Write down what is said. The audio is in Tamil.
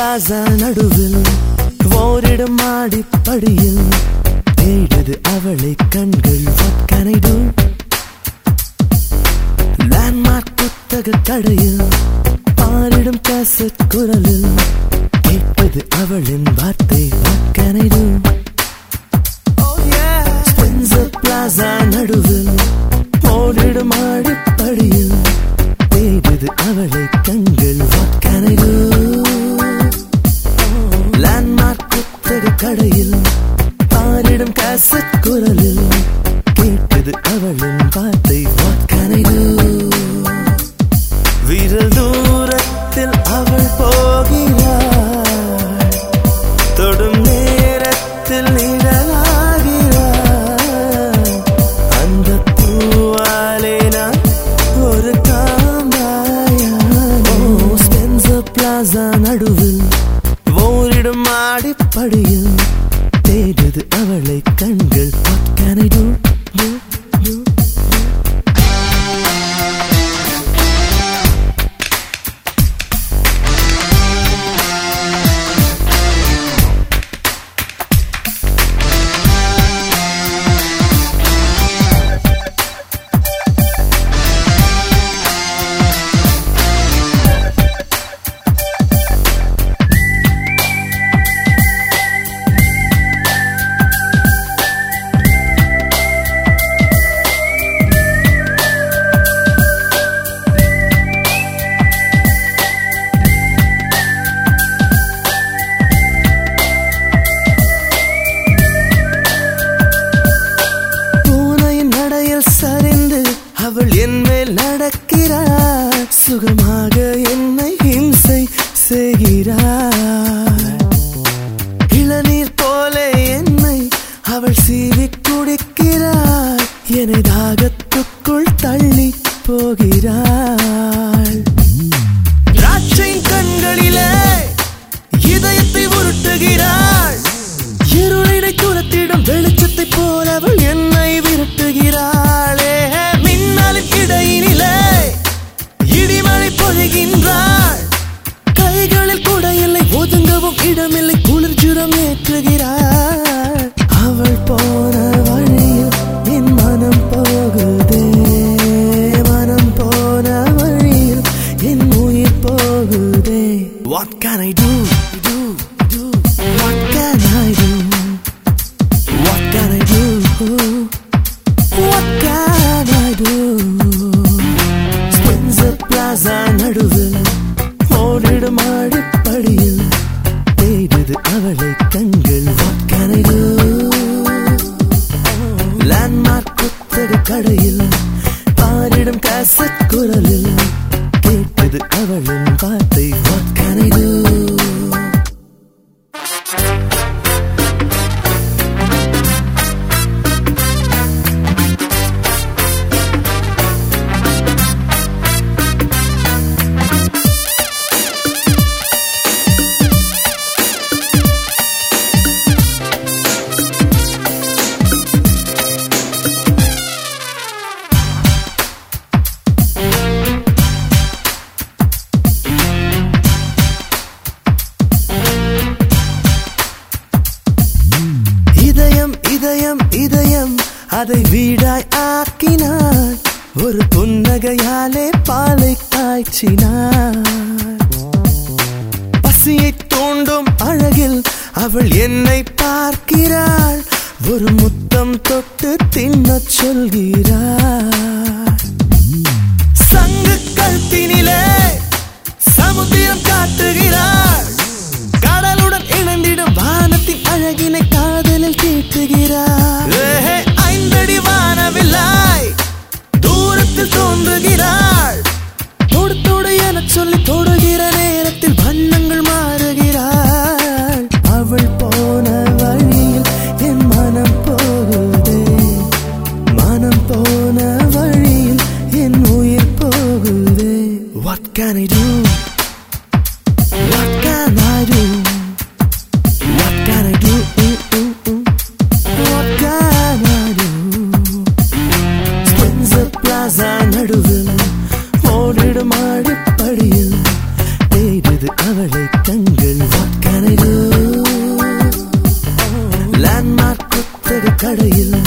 பிளாசா நடுவில் ஓரிடம் மாடிப்படியில் தேடுது அவளை கண்கள் what can I do Landmark புத்தக கடையில் பாரிடும் கேசட் குரலில் கேட்பது அவளின் வார்த்தை what can I do Spencer Plaza நடுவில் ஓடிடும் ஆடிப்படியில் தேடுது அவளை கண்கள் what can I do Landmark புத்தக கடையில் பாரிடும் கேசட் குரலில் கேட்குது அவளின் வார்த்தை what can I do விரல் தூரத்தில் அவள் போகிறாள் தொடும் நேரத்தில் நிழலாகிறாள் அந்த பூவாலே நான் ஒரு காந்தாயானோ ஸ்பென்சர் பிளாசா நடுவில் ஓரிடும் ஆடிப்படியில் தேடுது அவளை கண்கள் what can I do do do பூனையின் நடையில் சரிந்து அவள் என் மேல் நடக்கிறாள் சுகமாக என்னை ஹிம்சை செய்கிறாள் இளநீர் போல என்னை அவள் சீவி குடிக்கிறாள் என்னை தாகத்துக்குள் தள்ளி போகிறாள் திராட்சை கண்களிலே இதயத்தை உருட்டுகிறாள் இருளிடை துரத்திடும் வெளிச்சத்தை போல அவள் என்னை விரட்டுகிறாளே மின்னலின் இடையினிலே இடிமழை பொழிகின்றாள் கைகளில் கூட இல்லை ஒதுங்கவும் இடமில்லை குளிர்ஜுரம் ஏற்றுகிறாள் அவள் போன வழியில் என் மனம் போகுதே மனம் போன வழியில் என் உயிர் போகுதே What can I do? do, do? What can I do? What can I do? What can I do? Spencer Plaza நடுவில் ஓடிடும் ஆடிப்படியில் தேடுது அவளை கண்கள் What can I do? Landmark புத்தக கடையில் பாரிடும் கேசட் குரலில் கேட்டது அவளின் வார்த்தை What can I do? இதயம் இதயம் இதயம் அதை வீடாய் ஆக்கினாள் ஒரு புன்னகையாலே பாலை காய்ச்சினாள் பசியை தூண்டும் அழகில் அவள் என்னை பார்க்கிறாள் ஒரு முத்தம் தொட்டு தின்னச் சொல்கிறாள் சங்கு கழுத்தினிலே சமுத்திரம் காட்டுகிறாள் கடலுடன் இணைந்திடும் வானத்தின் அழகினை காதலில் தீட்டுகிறார் ஏஹே, ஐந்தடி வானவில்லாய் தூரத்தில் தோன்றுகிறாள் தொடு தொடு எனச் சொல்லி தொடுகிற நேரத்தில் வண்ணங்கள் மாறுகிறாள் அவள் போன வழியில் என் மனம் போகுதே மனம் போன வழி கடையில்